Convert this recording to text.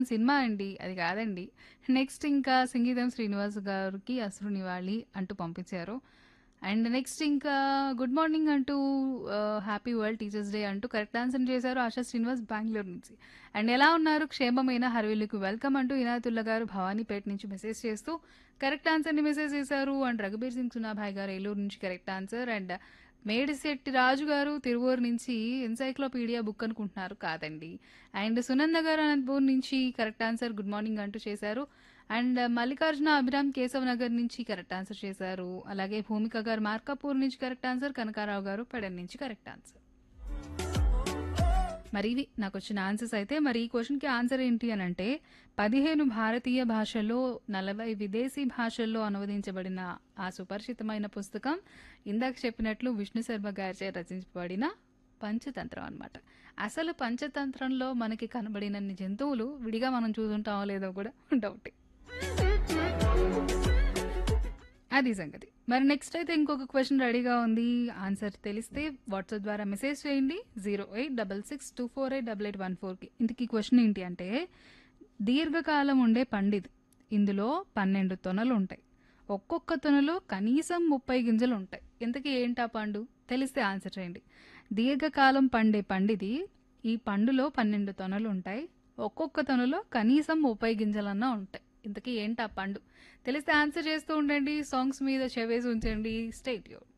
Cinema అండి. అది కాదండి. నెక్స్ట్ ఇంకా సంగీతం శ్రీనివాస్ గారికి 'అసురు నివాళి' అంటూ పంపించారు. అండ్ నెక్స్ట్ ఇంకా గుడ్ మార్నింగ్ అంటూ ah, happy world teachers day అంటూ కరెక్ట్ ఆన్సర్ చేశారు ఆశా శ్రీనివాస్ బెంగుళూరు నుంచి. అండ్ ఎలా ఉన్నారు క్షేమమేనా హర్విల్లుకి వెల్కమ్ అంటూ ఇనాయతుల్లా గారు భవానీపేట నుంచి మెసేజ్ చేస్తూ కరెక్ట్ ఆన్సర్‌ని మెసేజ్ చేశారు. అండ్ రఘుబీర్ సింగ్ సునాభాయ్ గారు ఏలూరు నుంచి correct answer. And Medisetti Raju garu Tiruvuru నుంచి ఎన్‌సైక్లోపీడియా బుక్ అనుకుంటున్నారు. కాదండి. అండ్ సునంద గారు అనంతపూర్ నుంచి కరెక్ట్ ఆన్సర్ గుడ్ మార్నింగ్ అంటూ చేశారు. అండ్ మల్లికార్జున అభిరామ్ కేశవ్ నగర్ నుంచి కరెక్ట్ ఆన్సర్ చేశారు. అలాగే భూమిక గారు మార్కాపూర్ నుంచి కరెక్ట్ ఆన్సర్. కనకారావు గారు పెడన్ నుంచి కరెక్ట్ ఆన్సర్. మరి ఇవి నాకొచ్చిన ఆన్సర్స్ అయితే మరి ఈ క్వెషన్‌కి ఆన్సర్ ఏంటి అనంటే 15 భారతీయ భాషల్లో, 40 విదేశీ భాషల్లో అనువదించబడిన ఆ సుపరిచితమైన పుస్తకం ఇందాక చెప్పినట్లు విష్ణు శర్మ గారిచే రచించబడిన పంచతంత్రం అన్నమాట. అసలు పంచతంత్రంలో మనకి కనబడినన్ని జంతువులు విడిగా మనం చూసుంటామో లేదో కూడా డౌటే. అది సంగతి. మరి నెక్స్ట్ అయితే ఇంకొక క్వెషన్ రెడీగా ఉంది. ఆన్సర్ తెలిస్తే వాట్సాప్ ద్వారా మెసేజ్ చేయండి 08662488814కి. ఇంతకీ క్వెషన్ ఏంటి అంటే దీర్ఘకాలం ఉండే పండిది. ఇందులో 12 తొనలుంటాయి. ఒక్కొక్క తొనలో కనీసం 30 గింజలుంటాయి. ఇంతకీ ఏంటా పండు? తెలిస్తే ఆన్సర్ చేయండి. దీర్ఘకాలం పండే పండిది. ఈ పండులో 12 తొనలుంటాయి. ఒక్కొక్క తొనలో కనీసం 30 గింజలన్నా ఉంటాయి. ఇంతకీ ఏంటా పండు? తెలిస్తే ఆన్సర్ చేస్తూ ఉండండి. సాంగ్స్ మీద చెవేసి ఉంచండి. Stay tuned.